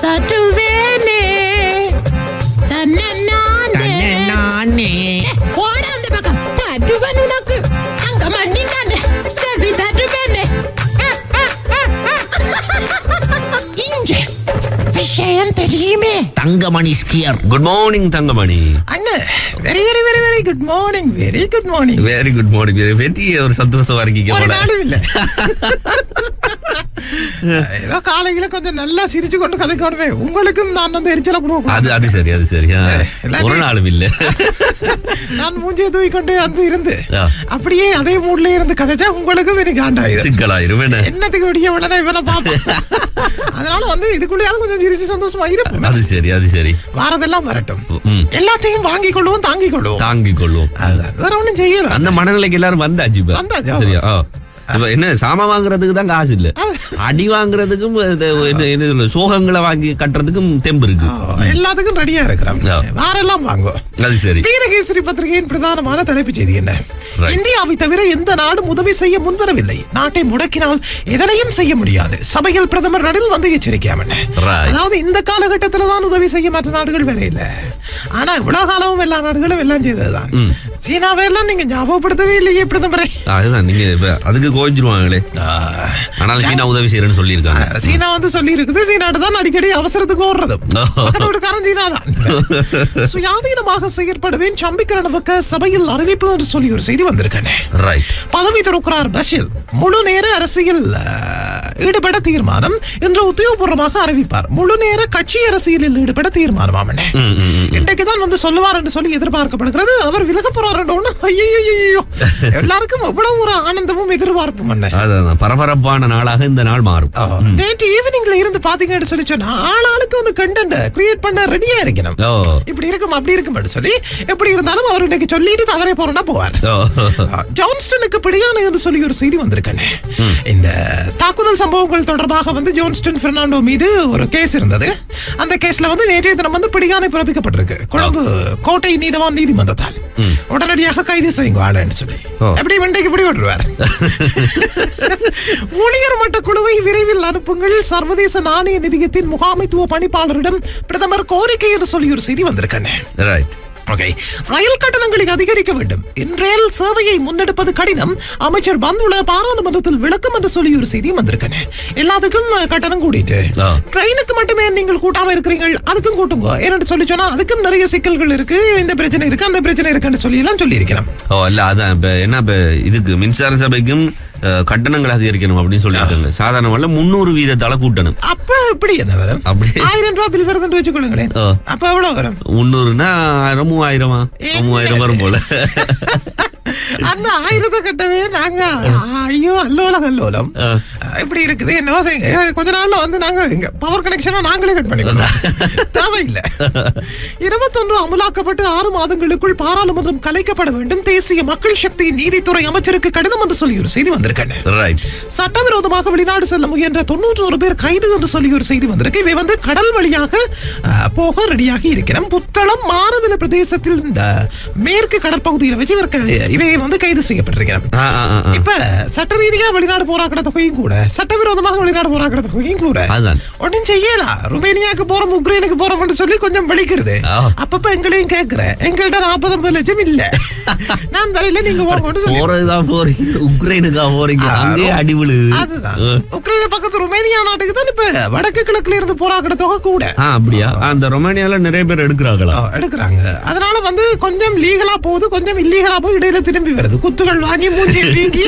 தட்டுவேனே தன்னே நானே போட அந்த பக்கம் தட்டுவன் உனக்கு அங்க மண்ணினானே சதி தட்டுவேனே இங்கே விஷயம் தெரியுமே தங்கமணி ஸ்கியர் குட் மார்னிங் தங்கமணி அண்ணா very very very very good morning very good morning very good morning வெற்றி ஒரு சந்தோஷமா இருக்கீங்க ஒரு போல நாளும் இல்ல ஏதோ காலையில கொஞ்சம் நல்லா சிரிச்சு கொண்டு கதைக்கணுமே உங்களுக்கும் நான் வந்து எரிச்சல கொடுக்க அது அது சரி அது சரி ஆ. எல்லாமே- ஒரு நாளும் இல்ல நான் மூஞ்சியை தூக்கி கொண்டு வந்து இருந்து ஆ. அப்படியே அதே மூட்ல இருந்து கதைச்சா உங்களுக்கும் எனக்கு காண்டாயிரும் சிக்கலாயிரும் என்ன என்னத்துக்கு விடிய உடனே இவனை பார்ப்போம் அதனால வந்து இதுக்குள்ளேயாவது கொஞ்சம் சிரிச்சு சந்தோஷமா இருப்போம் அது சரி அது சரி வாரதெல்லாம் வரட்டும் ம். எல்லாத்தையும் வாங்கிக் கொள்வோம் தாங்கிக் கொள்வோம் தாங்கிக் கொள்வோம் அதுதான் வேற ஒண்ணும் செய்யலாம் அந்த மனநிலைக்கு எல்லாரும் வந்தாச்சு இப்ப வந்தாச்சு, ஆமா. சரியா ஆ. இப்ப என்ன சாமான் வாங்குறதுக்கு தான் காசு இல்ல அடி வாங்குறதுக்கும் இது என்ன என்ன சொல்றது, சோகங்களை வாங்கி கட்டுறதுக்கும் தெம்பு இருக்கு எல்லாத்துக்கும் ரெடியா இருக்கிறோம் ஆ. வாரெல்லாம் வாங்குவோம் அது சரி வீரகேசரி பத்திரிகையின் பிரதானமான தலைப்புச் செய்தி என்ன Right. இந்தியாவை தவிர எந்த நாடும் உதவி செய்ய முன்வரவில்லை நாட்டை முடக்கினால் எதனையும் செய்ய முடியாது சபையில் பிரதமர் நடில் வந்து எச்சரிக்கையாம் என்ன Right. அதாவது இந்த காலகட்டத்துல தான் உதவி செய்ய மற்ற நாடுகள் வேற இல்ல ஆனா இவ்வளவு காலமும் எல்லா நாடுகளும் எல்லாம் செய்ததுதான் சீனாவை எல்லாம் நீங்க ஞாபகப்படுத்தவே இல்லையே பிரதமரை அதுதான் நீங்க இப்ப அதுக்கு கோவிச்சிருவாங்களே ஆனாலும் சீனா உதவி செய்யறேன்னு சொல்லியிருக்காங்க சீனா வந்து சொல்லி இருக்குது சீனாட்டு தான் அடிக்கடி அவசரத்துக்கு ஓடுறது பக்கத்து வீட்டுக்காரன் சீனா தான் சுயாதீனமாக செயற்படுவேன் சம்பிக்கரணவுக்கு சபையில் அறிவிப்பு என்று சொல்லி ஒரு செய்தி வந்திருக்கேன் ரைட் பதவி துறக்கிறார் பஷீர் முழு நேர அரசியல் அஹ், ஈடுபட தீர்மானம் என்று உத்தியோகபூர்வமாக அறிவிப்பார் முழு நேர கட்சி அரசியலில் ஈடுபட தீர்மானம் ஆமனே இன்றைக்கு தான் வந்து சொல்லுவார் என்று சொல்லி எதிர்பார்க்கப்படுகிறது அவர் விலக போறார் ஐயோ எல்லாருக்கும் எவ்வளவு ஒரு ஆனந்தமும் எதிர்பார்ப்பும் என்ன அதான் பரபரப்பான நாளாக இந்த நாள் மாறும் நேற்று ஈவினிங்ல இருந்து பாத்தீங்கன்னு சொல்லி சொன்னா ஆளாளுக்கு வந்து கண்டென்ட் கிரியேட் பண்ண ரெடியா இருக்கணும் ஓ இப்படி இருக்கும் அப்படி இருக்கும் சொல்லி எப்படி இருந்தாலும் அவர் இன்னைக்கு சொல்லிட்டு தவறே போறேன்னா போவார் ஓ ஜான்ஸ்டனுக்கு பிடியான என்று சொல்லி ஒரு செய்தி வந்திருக்கேன் இந்த தாக்குதல் சம்பவங்கள் தொடர்பாக வந்து ஜான்ஸ்டன் பெர்னாண்டோ மீது ஒரு கேஸ் இருந்தது அந்த கேஸ்ல வந்து நேற்றைய தினம் வந்து பிடியாணை பிறப்பிக்கப்பட்டிருக்கு கொழும்பு கோட்டை நீதவான் நீதிமன்றத்தால் உடனடியாக கைது செய்யுங்க ஆளுன்னு சொல்லி ஓ. எப்படி வெண்டைக்கு பிடி விட்டுருவார் ஊழியர் மட்ட குழுவை விரைவில் அனுப்புங்கள் சர்வதேச நாணய நிதியத்தின் முகாமைத்துவ பணிப்பாளரிடம் பிரதமர் கோரிக்கை என்று சொல்லி ஒரு செய்தி வந்திருக்கேன் ரைட் ஓகே ரயில் கட்டணங்களை அதிகரிக்க வேண்டும் இன்றைய சேவையை முன்னெடுப்பது கடினம் அமைச்சர் பந்துல பாராளுமன்றத்தில் விளக்கம் என்று சொல்லி ஒரு செய்தியும் வந்திருக்கேன் எல்லாத்துக்கும் அஹ், கட்டணம் கூட்டிட்டு ஆ. ட்ரெயினுக்கு மட்டுமே நீங்கள் கூட்டாம இருக்கிறீங்க அதுக்கும் கூட்டுங்க ஏன்னு சொல்லி சொன்னா அதுக்கும் நிறைய சிக்கல்கள் இருக்கு இந்த பிரச்சனை இருக்கு அந்த பிரச்சனை இருக்குன்னு சொல்லி எல்லாம் சொல்லி இருக்கிறோம் ஓ இல்ல அதான் இப்ப என்ன இப்ப இதுக்கு மின்சார சபைக்கும் அஹ், கட்டணங்கள் அதிகரிக்கணும் அப்படின்னு சொல்லியிருக்காங்க சாதாரண முன்னூறு வீதத்தால கூட்டணும் அப்ப இப்படி என்ன வரும் அப்படி ஆயிரம் ரூபாய் பில் வருதுன்னு வச்சுக்கொள்ளுங்களேன் ஓ. அப்ப எவ்வளவு வரும் முன்னூறுனா ஆயிரம் மூவாயிரமா மூவாயிரம் வரும் போல அந்த ஆயிரத்தை கட்டவே நாங்க ஐயோ அல்லோலம் அல்லோலம் ஆ. இப்படி இருக்குது என்னவோ செய்யுங்க ஏன்னா, கொஞ்ச நாள்ல வந்து நாங்க எங்க பவர் கனெக்ஷனை நாங்களே கட் பண்ணிக்கலாம் தேவையில்லை இருபத்தொன்று அமலாக்கப்பட்டு ஆறு மாதங்களுக்குள் பாராளுமன்றம் கலைக்கப்பட வேண்டும் தேசிய மக்கள் சக்தி நீதித்துறை அமைச்சருக்கு கடிதம் என்று சொல்லி ஒரு செய்தி வந்திருக்கேன் ரைட் சட்டவிரோதமாக வெளிநாடு செல்ல முயன்ற தொண்ணூற்று ஒரு பேர் கைது என்று சொல்லி ஒரு செய்தி வந்திருக்கு இவை வந்து கடல் வழியாக அஹ், போக ரெடியாகி இருக்கிறோம் புத்தளம் மாரவில பிரதேசத்தில் இந்த மேற்கு கடற்பகுதியில் வச்சு இவர் க- இவை வந்து கைது செய்யப்பட்டிருக்கிறோம் ஆ ஆ ஆ, ஆ இப்ப சட்ட ரீதியா வெளிநாடு போராக்கிற தொகையும் கூட சட்டவிரோதமாக வெளிநாடு போராக்கிற தொகையும் கூட அதுதான் ஒன்னும் செய்யலாம் ருமேனியாக்கு போறோம் உக்ரைனுக்கு போறோம்னு சொல்லி கொஞ்சம் வலிக்கிறது ஆ. அப்பப்ப எங்களையும் கேக்குறேன் எங்கள்கிட்ட நாற்பது ஐம்பது லட்சம் இல்ல நான் வரையில நீங்க போறோம்னு சொல்லி போறதுதான் போறீங்க உக்ரைனுக்கா போறீங்க ஆ, அங்கே அடி விழுது அதுதான் உக்ரைன் பக்கத்து ருமேனியா நாட்டுக்கு தான் இப்ப வடக்கு கிழக்குல இருந்து போராக்கிற தொகை கூட ஆ அப்படியா அந்த ரொமானியால நிறைய பேர் எடுக்கிறாங்களா ஆ, எடுக்கிறாங்க அதனால வந்து கொஞ்சம் லீகலா போகுது கொஞ்சம் இல்லீகலா போய் இடையில திரும்பி வருது குத்துகள் வாங்கி மூஞ்சி வீங்கி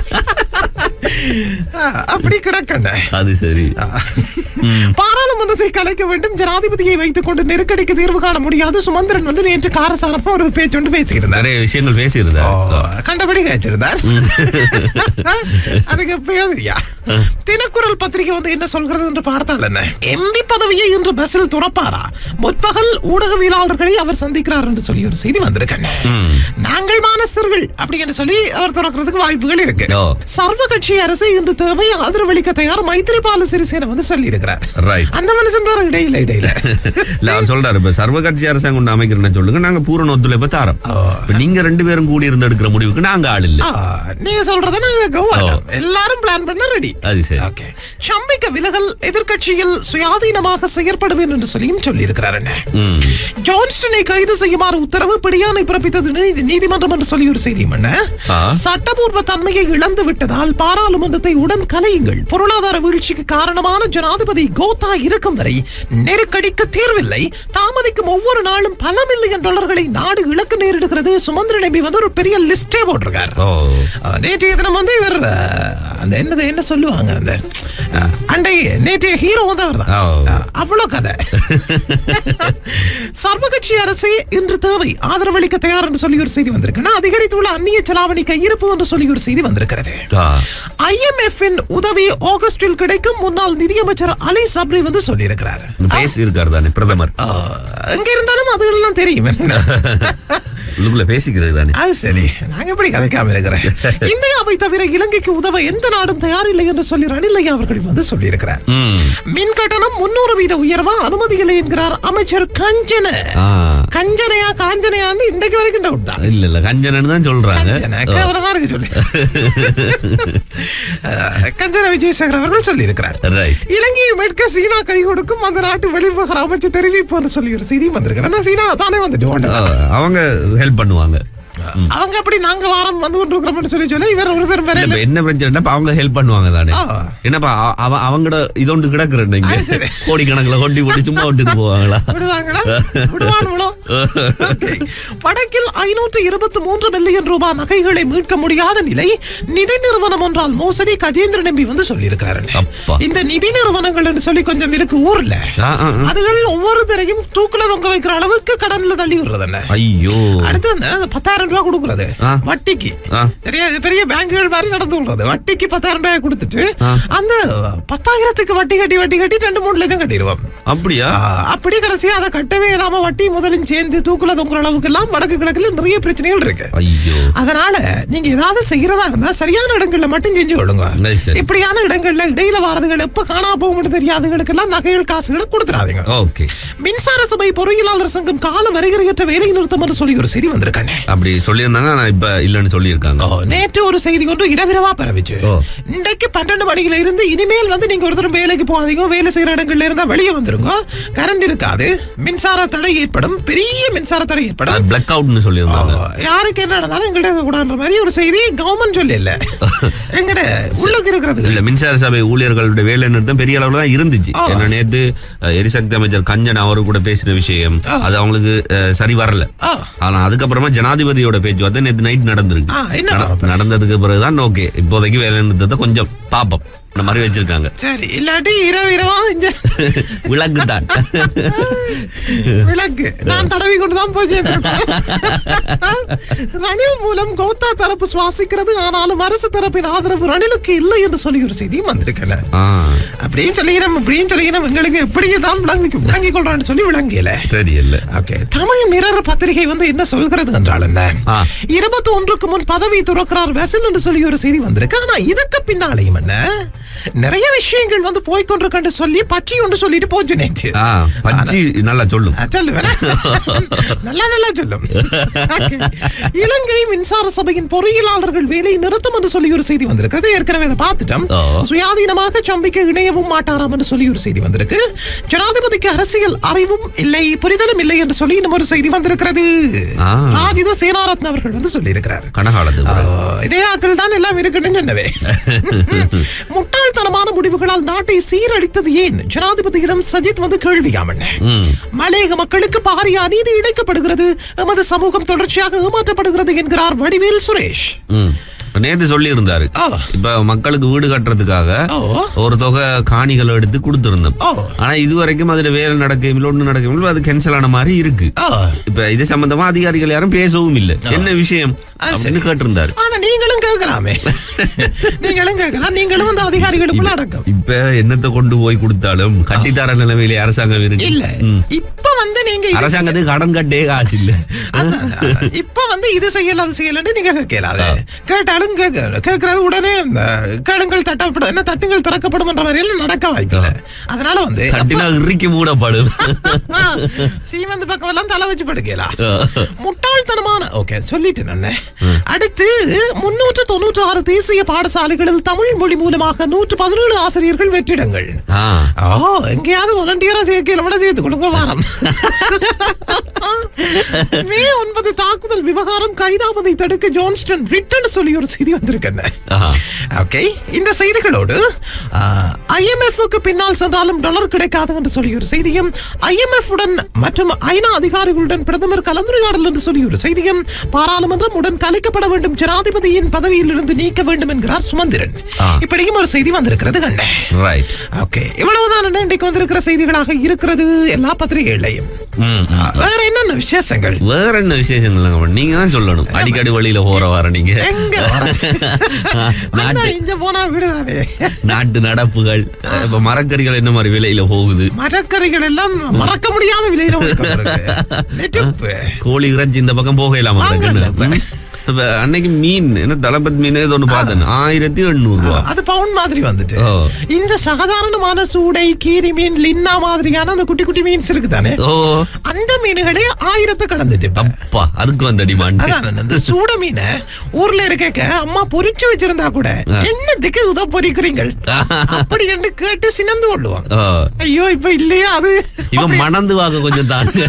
ஆ, அப்படி கிடக்கண்ட அது சரி பாராளுமன்றத்தை கலைக்க வேண்டும் ஜனாதிபதியை வைத்துக் கொண்டு நெருக்கடிக்கு தீர்வு காண முடியாது சுமந்திரன் வந்து நேற்று காரசாரமா ஒரு பேச்சொண்டு பேசியிருந்தார் நிறைய விஷயங்கள் பேசியிருந்தா கண்டபடி கேச்சிருந்தார் அதுக்கு பேரியா தினக்குரல் பத்திரிகை வந்து என்ன சொல்கிறது என்று பார்த்தால் என்ன எம்பி பதவியை இன்று பஸ்ஸில் துறப்பாரா முற்பகல் ஊடகவியலாளர்களை அவர் சந்திக்கிறார் என்று சொல்லி ஒரு செய்தி வந்திருக்கேன் நாங்கள் மானஸ்தர்கள் அப்படி என்று சொல்லி அவர் துறக்கிறதுக்கு வாய்ப்புகள் இருக்கு ஓ. சர்வ கட்சி அரசு இன்று தேவை ஆதரவளிக்க தயார் மைத்திரிபால சிறிசேன வந்து சொல்லி இருக்கிறார் ரைட் அந்த மனுஷன் வேற இடையில இடையில இல்ல அவர் சொல்றாரு இப்ப சர்வ கட்சி அரசாங்கம் ஒண்ணு அமைக்கிறேன்னு சொல்லுங்க நாங்க பூரண ஒத்துழைப்பு தாரோம் இப்ப நீங்க ரெண்டு பேரும் கூடி இருந்து எடுக்கிற முடிவுக்கு நாங்க ஆள் இல்ல ஆ, நீங்க சொல்றத நாங்க கவனம் எல்லாரும் பிளான் பண்ண ரெடி அது சரி ஓகே சம்பிக்க விலகல் எதிர்க்கட்சியில் சுயாதீனமாக செயற்படுவேன் என்று சொல்லியும் சொல்லியிருக்கிறார் என்ன ம். ஜான்ஸ்டனை கைது செய்யுமாறு உத்தரவு பிடியானை பிறப்பித்தது நீதி- நீதிமன்றம் என்று சொல்லி ஒரு செய்தியும் என்ன ஆ. சட்டபூர்வ தன்மையை இழந்து விட்டதால் பாராளுமன்றத்தை உடன் கலையுங்கள் பொருளாதார வீழ்ச்சிக்கு காரணமான ஜனாதிபதி கோத்தா இருக்கும் வரை நெருக்கடிக்கு தீர்வில்லை தாமதிக்கும் ஒவ்வொரு நாளும் பல மில்லியன் டாலர்களை நாடு இழக்க நேரிடுகிறது சுமந்திர நபி வந்து ஒரு பெரிய லிஸ்டே போட்டிருக்காரு ஓ அஹ் நேற்றைய தினம் வந்து இவர் அஹ், அந்த என்னது என்ன சொல்லுவாங்க அந்த அஹ், அண்டை நேற்றைய ஹீரோ வந்து அவர் தான் ஓ. அவ்வளவு கதை சர்வகட்சி அரசே இன்று தேவை ஆதரவளிக்க தயார் என்று சொல்லி ஒரு செய்தி வந்திருக்கு அதிகரித்துள்ள அந்நிய செலாவணி கையிருப்பு என்று சொல்லி ஒரு செய்தி வந்திருக்கிறது ஆ. IMF இன் உதவி ஆகஸ்டில் கிடைக்கும் முன்னாள் நிதியமைச்சர் அலி சப்ரி வந்து சொல்லியிருக்கிறார் பேசி இருக்காரு தானே பிரதமர் அஹ், எங்க இருந்தாலும் அதுகளெல்லாம் தெரியும் உள்ளுக்குள்ள பேசிக்கிறது தானே அது சரி நாங்க எப்படி கதைக்காம இருக்கிறேன் இந்தியாவை தவிர இலங்கைக்கு உதவ எந்த நாடும் தயாரில்லை என்று சொல்லி ரணிலையா அவர்கள் வந்து சொல்லியிருக்கிறார் ம். மின் கட்டணம் முன்னூறு வீத உயர்வா அனுமதி இல்லை என்கிறார் அமைச்சர் கஞ்சன ஆ. கஞ்சனையா காஞ்சனையான்னு இன்றைக்கு வரைக்கும் டவுட் தான் இல்ல இல்ல கஞ்சனன்னு தான் சொல்றாங்க கஞ்சன, கேவலமா இருக்கு சொல்லி அஹ், கஞ்சன விஜயசேகர் அவர்கள் சொல்லி இருக்கிறார் ரைட் இலங்கையை மீட்க சீனா கை கொடுக்கும் அந்த நாட்டு வெளிவிவகார அமைச்சர் தெரிவிப்பார் சொல்லி ஒரு செய்தி வந்திருக்கிறார் அந்த சீனா தானே வந்துட்டு ஓடுது. அவங்க ஹெல்ப் பண்ணுவாங்க அவங்க அப்படி நாங்க வாரம் வந்து கொண்டு இருக்கிறோம்னு சொல்லி சொல்லி இவர் ஒருத்தர் வேற இல்ல, இப்ப என்ன பிரச்சனை இப்ப அவங்க ஹெல்ப் பண்ணுவாங்க தானே ஆ. என்னப்பா அ- அவ அவங்கட இதொண்டு கிடக்குற நீங்க அது சரி. கோடிக்கணக்கில் கொட்டி போட்டு சும்மா விட்டுட்டு போவாங்களா விடுவாங்களா விடுவானுங்களோ Okay. வடக்கில் ஐநூற்று இருபத்தி மூன்று மில்லியன் ரூபாய் நகைகளை மீட்க முடியாத நிலை நிதி நிறுவனம் ஒன்றால் மோசடி கஜேந்திர நம்பி வந்து சொல்லியிருக்கிறாரு அப்பா. இந்த நிதி நிறுவனங்கள் என்று சொல்லி கொஞ்சம் இருக்கு ஊர்ல ஆ, ஆ, ஆ. அதுகள் ஒவ்வொரு தரையும் தூக்குல தொங்க வைக்கிற அளவுக்கு கடன்ல தள்ளி விடுறது என்ன ஐயோ அடுத்து வந்து அந்த பத்தாயிரம் ரூபாய் கொடுக்கறது ஆ. வட்டிக்கு ஆ. சரியா இது பெரிய பேங்குகள் மாதிரி நடந்து கொள்றது வட்டிக்கு பத்தாயிரம் ரூபாய் கொடுத்துட்டு ஆ. அந்த பத்தாயிரத்துக்கு வட்டி கட்டி வட்டி கட்டி ரெண்டு மூணு லட்சம் கட்டிடுவோம் அப்படியா ஆ, அப்படி கடைசியா அதை கட்டவே இல்லாம வட்டி முதலும் சேர்ந்து தூக்குல தொங்குற அளவுக்கு எல்லாம் வடக்கு கிழக்குல நிறைய பிரச்சனைகள் இருக்கு ஐயோ அதனால நீங்க ஏதாவது செய்யறதா இருந்தா சரியான இடங்கள்ல மட்டும் செஞ்சு விடுங்க அது சரி. இப்படியான இடங்கள்ல இடையில வாரதுகள் எப்ப காணா போகும் தெரியாதவங்களுக்கு எல்லாம் நகைகள் காசுகளை கொடுத்துறாதீங்க ஓகே மின்சார சபை பொறியியலாளர் சங்கம் கால வரைகரையற்ற வேலை நிறுத்தம் என்று சொல்லி ஒரு செய்தி வந்திருக்கானே அப்படி சொல்லியிருந்தாங்க ஆனா இப்ப இல்லன்னு சொல்லியிருக்காங்க நேற்று ஒரு செய்தி ஒன்று இரவிரவா பரவிச்சு ஓ. இன்றைக்கு பன்னெண்டு மணியில இருந்து இனிமேல் வந்து நீங்க ஒருத்தரும் வேலைக்கு போகாதீங்க வேலை செய்யற இடங்கள்ல இருந்தா வெளியே வந்துருங்க கரண்ட் இருக்காது மின்சார தடை ஏற்படும் பெரிய மின்சார தடை ஏற்படும் பிளாக் அவுட்னு சொல்லியிருந்தாங்க ஆ, யாருக்கு என்ன நடந்தாலும் எங்கிட்ட கூடாதுன்ற மாதிரி ஒரு செய்தி கவர்மெண்ட் சொல்லி இல்ல எங்கட உள்ளுக்கு இருக்கிறது இல்ல மின்சார சபை ஊழியர்களுடைய வேலை நிறுத்தம் பெரிய அளவுல தான் இருந்துச்சு ஆ. ஏன்னா நேத்து அஹ், எரிசக்தி அமைச்சர் கஞ்சன் அவரு கூட பேசின விஷயம் அது அவங்களுக்கு அஹ், சரி வரல ஆ, ஆனா அதுக்கப்புறமா ஜனாதிபதியோட பேச்சுவார்த்தை நேத்து நைட் நடந்திருக்கு ஆ, என்ன நட- நடந்ததுக்கு பிறகுதான் ஓகே இப்போதைக்கு வேலை நிறுத்தத்தை கொஞ்சம் பாப்போம் இந்த மாதிரி வச்சிருக்காங்க சரி இல்லாட்டி இரவு இரவா இங்க விளக்கு தான் விளக்கு நான் தடவி கொண்டுதான் போய் சேர்ந்திருப்பேன். ரணில் மூலம் கோத்தா தரப்பு சுவாசிக்கிறது ஆனாலும் அரசு தரப்பின் ஆதரவு ரணிலுக்கு இல்லை என்று சொல்லி ஒரு செய்தியும் வந்திருக்கல ஆ, அப்படியும் சொல்லிக்கிறோம் இப்படியும் சொல்லிக்கிறோம் எங்களுக்கு எப்படி தான் விளங்கி விளங்கிக் கொள்றான்னு சொல்லி விளங்கியல தெரியல ஓகே தமிழ் மிரர் பத்திரிகை வந்து என்ன சொல்கிறது என்றால் என்ன ஆ. இருபத்தி ஒன்றுக்கு முன் பதவி துறக்கிறார் வெசல் என்று சொல்லி ஒரு செய்தி வந்திருக்கு ஆனா இதுக்கு பின்னாலையும் என்ன நிறைய விஷயங்கள் வந்து போய்கொண்டிருக்கன்னு சொல்லி பற்றி ஒன்று சொல்லிட்டு போச்சு நேற்று ஆ பச்சி நல்லா சொல்லும் ஆ, சொல்லுவேன் நல்லா நல்லா சொல்லும் Okay. இலங்கை மின்சார சபையின் பொறியியலாளர்கள் வேலை நிறுத்தம் என்று சொல்லி ஒரு செய்தி வந்திருக்கிறது ஏற்கனவே அதை பார்த்துட்டோம் ஓ. சுயாதீனமாக சம்பிக்க இணையவும் மாட்டாராம் என்று சொல்லி ஒரு செய்தி வந்திருக்கு ஜனாதிபதிக்கு அரசியல் அறிவும் இல்லை புரிதலும் இல்லை என்று சொல்லி இன்னும் ஒரு செய்தி வந்திருக்கிறது ஆ. ராஜித சேனாரத்ன அவர்கள் வந்து சொல்லி இருக்கிறார் கனகாலத்துக்கு இதே ஆட்கள் தான் எல்லாம் இருக்குன்னு சொன்னவே முட்டாள்தனமான முடிவுகளால் நாட்டை சீரழித்தது ஏன் ஜனாதிபதியிடம் சஜித் வந்து கேள்வியாமண்ண ம். மலையக மக்களுக்கு பாரிய அநீதி இழைக்கப்படுகிறது எமது சமூகம் தொடர்ச்சியாக ஏமாற்றப்படுகிறது என்கிறார் வடிவேல் சுரேஷ் ம். நேத்து சொல்லி இருந்தாரு ஆ. இப்ப மக்களுக்கு வீடு கட்டுறதுக்காக ஓ ஒரு தொகை காணிகளை எடுத்து கொடுத்திருந்தோம் ஓ ஆனா இது வரைக்கும் அதுல வேலை நடக்கவில்லை ஒண்ணு நடக்கவில்லை அது கேன்சல் ஆன மாதிரி இருக்கு ஆ இப்ப இது சம்பந்தமா அதிகாரிகள் யாரும் பேசவும் இல்லை என்ன விஷயம் அது அப்படின்னு கேட்டிருந்தாரு ஆனா நீங்களும் கேட்கலாமே நீங்களும் கேட்கலாம் நீங்களும் அந்த அதிகாரிகளுக்குள்ள அடக்கம் இப்ப என்னத்தை கொண்டு போய் கொடுத்தாலும் கட்டித்தர நிலைமையில அரசாங்கம் இருக்கு இல்ல ம். இப்ப வந்து நீங்க இது அரசாங்கத்துக்கு கடன் கட்டே காசு இல்ல அதான், அதான். இப்ப வந்து இது செய்யல அது செய்யலன்னு நீங்க கேட்கலாது கேட்டாலும் கேட்க- கேட்கறது உடனே இந்த கேளுங்கள் தட்டப்படும் என்ன தட்டுங்கள் திறக்கப்படும் என்ற மாதிரி எல்லாம் நடக்க வாய்ப்பில்லை அதனால வந்து தட்டினா இறுக்கி மூடப்படும் ஆ, சீமந்து பக்கம் எல்லாம் தலை வச்சு படுக்கலாம் முட்டாள்தனமான ஓகே சொல்லிட்டு நான் அடுத்து முன்னூற்று தொண்ணூற்று ஆறு தேசிய பாடசாலைகளில் தமிழ் மொழி மூலமாக நூற்று பதினேழு ஆசிரியர்கள் வெற்றிடங்கள் ஆ. ஓ எங்கேயாவது வாலண்டியரா சேர்க்கல விட சேர்த்து கொடுங்க வாரம் மே ஒன்பது தாக்குதல் விவகாரம் கைதாவதை தடுக்க ஜான்ஸ்டன் ரிட்டன் சொல்லி ஒரு செய்தி வந்திருக்கேன் ஆஹா. ஓகே இந்த செய்திகளோடு ஐஎம்எஃப் பின்னால் சென்றாலும் டாலர் கிடைக்காது என்று சொல்லி ஒரு செய்தியும் ஐஎம்எஃப் உடன் மற்றும் ஐநா அதிகாரிகளுடன் பிரதமர் கலந்துரையாடல் என்று சொல்லி ஒரு செய்தியும் பாராளுமன்றம் உடன் கலைக்கப்பட வேண்டும் ஜனாதிபதியின் பதவியில் இருந்து நீக்க வேண்டும் என்கிறார் சுமந்திரன் ஆ. இப்படியும் ஒரு செய்தி வந்திருக்கிறது கண்டேன் ரைட் ஓகே இவ்வளவுதான் என்ன இன்றைக்கு வந்திருக்கிற செய்திகளாக இருக்கிறது எல்லா பத்திரிகைகளையும் ம், ம். வேற என்னென்ன விசேஷங்கள் வேற என்ன விசேஷங்கள் நீங்க தான் சொல்லணும் அடிக்கடி வழியில போற வர நீங்க எங்க வர? நாட்டு அண்ணா, இங்க போனா விடுதானே நாட்டு நடப்புகள் இப்ப மரக்கறிகள் என்ன மாதிரி விலையில போகுது மரக்கறிகள் எல்லாம் மறக்க முடியாத விலையில கொடுக்கப்படுது. நெருப்பு. கோழி இறைச்சி இந்த பக்கம் போகலாமா வாங்கல இப்ப. இப்ப அன்னைக்கு மீன் என்ன தளபதி மீன் ஏதோ ஒண்ணு பார்த்தேன் ஆயிரத்தி எண்ணூறு ரூபா அது பவுன் மாதிரி வந்துட்டு ஓ. இந்த சாதாரணமான சூடை கீரி மீன் லின்னா மாதிரியான அந்த குட்டி குட்டி மீன்ஸ் இருக்குதானே ஓ அந்த மீன்களே ஆயிரத்தை கடந்துட்டு இப்ப. அப்பா அதுக்கு வந்த டிமாண்ட் அதான் அந்த சூட மீனை ஊர்ல இருக்க அம்மா பொரிச்சு வச்சிருந்தா கூட என்னத்துக்கு இதோ பொரிக்கிறீங்கள் அப்படி என்று கேட்டு சினந்து கொள்ளுவாங்க ஐயோ இப்ப இல்லையா அது இவன் மணந்து வாங்க கொஞ்சம் தாங்க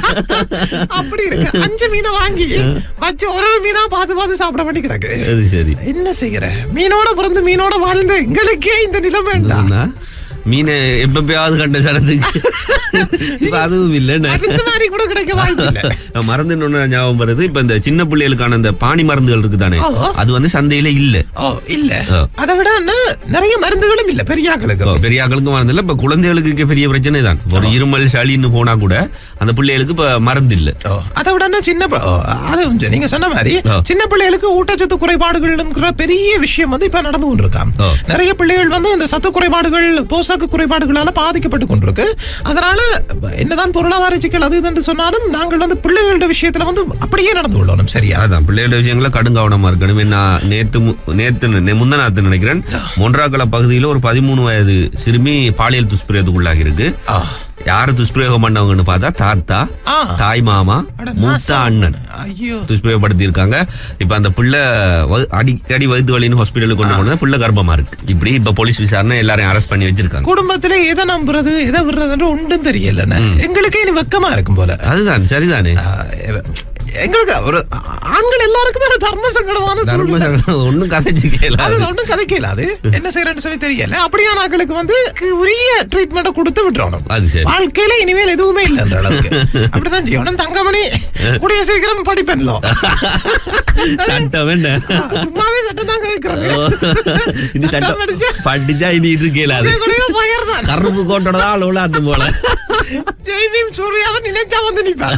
அப்படி இருக்கு அஞ்சு மீனை வாங்கி வச்சு ஒரு ஒரு மீனா பார்த்து பார்த்து சாப்பிட வேண்டி கிடக்கு அது சரி என்ன செய்யற மீனோட பிறந்து மீனோட வாழ்ந்து எங்களுக்கே இந்த நிலைமை வேண்டாம் என்ன? மீனை எப்பயாவது கண்ட சரத்துக்கு இப்ப அதுவும் இல்லைன்னு மருந்து மாதிரி கூட கிடைக்க வாய்ப்பு இல்ல மருந்து இன்னொன்னு ஞாபகம் வருது இப்ப இந்த சின்ன பிள்ளைகளுக்கான அந்த பானி மருந்துகள் இருக்குதானே ஓ. அது வந்து சந்தையில இல்ல ஓ இல்ல ஓ. அதை விட என்ன, நிறைய மருந்துகளும் இல்ல பெரியாக்களுக்கு இப்போ பெரிய ஆக்களுக்கும் மருந்து இல்ல இப்ப குழந்தைகளுக்கு இருக்க பெரிய பிரச்சனை தான் ஒரு இருமல் சளின்னு போனா கூட அந்த பிள்ளைகளுக்கு இப்ப மருந்து இல்ல ஓ, அதை விட என்ன சின்ன ப- ஓ, அது கொஞ்சம் நீங்க சொன்ன மாதிரி ஓ. சின்ன பிள்ளைகளுக்கு ஊட்டச்சத்து குறைபாடுகள்ங்கிற பெரிய விஷயம் வந்து இப்ப நடந்து கொண்டிருக்காம் ஓ. நிறைய பிள்ளைகள் வந்து இந்த சத்து குறைபாடுகள் போஷாக்கு குறைபாடுகளால பாதிக்கப்பட்டு கொண்டிருக்கு அதனால என்னதான் பொருளாதார சிக்கல் அது இதுன்னு சொன்னாலும் நாங்கள் வந்து பிள்ளைகளோட விஷயத்துல வந்து அப்படியே நடந்து கொள்ளணும் சரியா அதான் பிள்ளைகளோட விஷயங்கள கடும் கவனமா இருக்கணும் நான் நேத்து மு- நேத்து நெ- முந்தநாத்து நினைக்கிறேன் மொன்றாக்கல பகுதியில ஒரு பதிமூணு வயது சிறுமி பாலியல் துஷ்பிரயோகத்துக்குள்ளாகி இருக்கு ஆ. யாரு துஷ்பிரயோகம் பண்ணவங்கன்னு பார்த்தா தாத்தா ஆ. தாய் மாமா அட, மூத்த நாசம். அண்ணன் ஐயோ துஷ்பிரயோகப்படுத்தி இருக்காங்க இப்ப அந்த பிள்ளை வ- அடிக்கடி வயிற்று வலின்னு ஹாஸ்பிட்டலுக்கு கொண்டு போனது பிள்ளை கர்ப்பமா இருக்கு இப்படி இப்ப போலீஸ் விசாரணை எல்லாரையும் அரெஸ்ட் பண்ணி வச்சிருக்காங்க குடும்பத்துல எதை நம்புறது எதை விடுறதுன்னு ஒன்றும் தெரியல எங்களுக்கே இனி வெக்கமா இருக்கும் போல அதுதான் சரிதானே ஆ, எங்களுக்கு ஒரு ஆண்கள் எல்லாருக்குமே ஒரு தர்ம சங்கடமான தர்ம சூழ்நிலை. சங்கடம் ஒண்ணும் கதைச்சு அது கேளாது ஒண்ணும் கதைக்கல அது என்ன செய்யறேன்னு சொல்லி தெரியல அப்படியான ஆட்களுக்கு வந்து கு- உரிய ட்ரீட்மெண்ட் கொடுத்து விட்டுறணும் அது சரி வாழ்க்கையில இனிமேல் எதுவுமே இல்லைன்ற அளவுக்கு அப்படிதான் செய்யணும் தங்கமணி கூடிய சீக்கிரம் படிப்பேன்லோ சட்டம் என்ன சும்மாவே சட்டம் தான் கிடைக்கிறது இது சட்டம் சட்டம் படிச்சா படிச்சா இனி இது கேளாது பயிர்தான் கருப்பு கோட்டோட தான் ஆள் விளாட்டு போல ஜெய்பீம் சூர்யாவை நினைச்சா வந்து நிப்பான்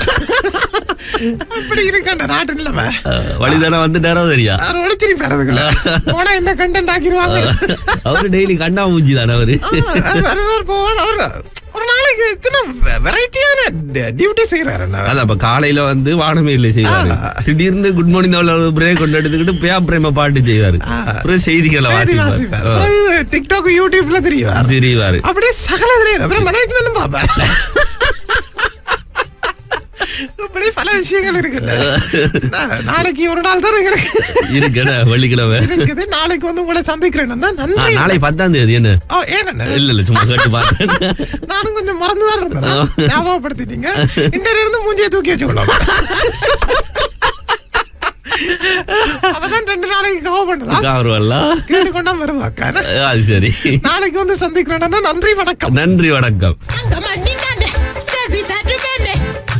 அப்படி இருக்காண்ட நாட்டு நிலைமை வழிதானே வந்து நேரம் தெரியா யார் ஒழிச்சிரி பெறதுக்குள்ள போனா என்ன கண்டென்ட் ஆக்கிடுவாங்க அவரு டெய்லி கண்டா மூஞ்சி தானே அவரு வருவார் போவார் அவர் ஒரு நாளைக்கு இத்தனை வெரைட்டியான டியூட்டி செய்யறாரு அதான் அப்ப காலையில வந்து வானமேல செய்வாரு திடீர்னு குட் மார்னிங் பிரேக் கொண்டு எடுத்துக்கிட்டு பியா பிரேம பாட்டு செய்வாரு அப்புறம் செய்திகளை வாசிப்பார் ஆ, டிக்டாக் யூடியூப்ல தெரியும் தெரிவாரு அப்படியே சகலதுல அப்புறம் மேனேஜ்மெண்ட் பாப்பேன் இப்படி பல விஷயங்கள் இருக்குல்ல நா- நாளைக்கு ஒரு நாள் தான் எனக்கு இருக்கட வெள்ளிக்கிழமை இருக்குது நாளைக்கு வந்து உங்களை சந்திக்கிறேன் ஆ, நன்றி நாளை பத்தாம் தேதி என்ன ஓ ஏன்னு இல்ல இல்ல சும்மா கேட்டு பார்த்தேன் நானும் கொஞ்சம் மறந்துதான் இருந்தேன் ஞாபகப்படுத்திட்டீங்க இன்றைய இருந்து மூஞ்சியை தூக்கி வச்சுக்கலாம் அப்பதான் ரெண்டு நாளைக்கு கவர் பண்ணலாம் வருவல்ல கேட்டு கொண்டா வருவாக்கா அது சரி நாளைக்கு வந்து சந்திக்கிறேன்னா நன்றி வணக்கம் நன்றி வணக்கம் Tangama ninane, sevi tadribene.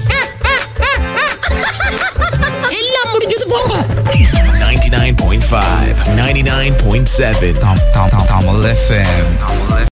எல்லாம் முடிஞ்சது போங்க 99.5, 99.7. Tam, tam, tam, Tamil FM. Tamil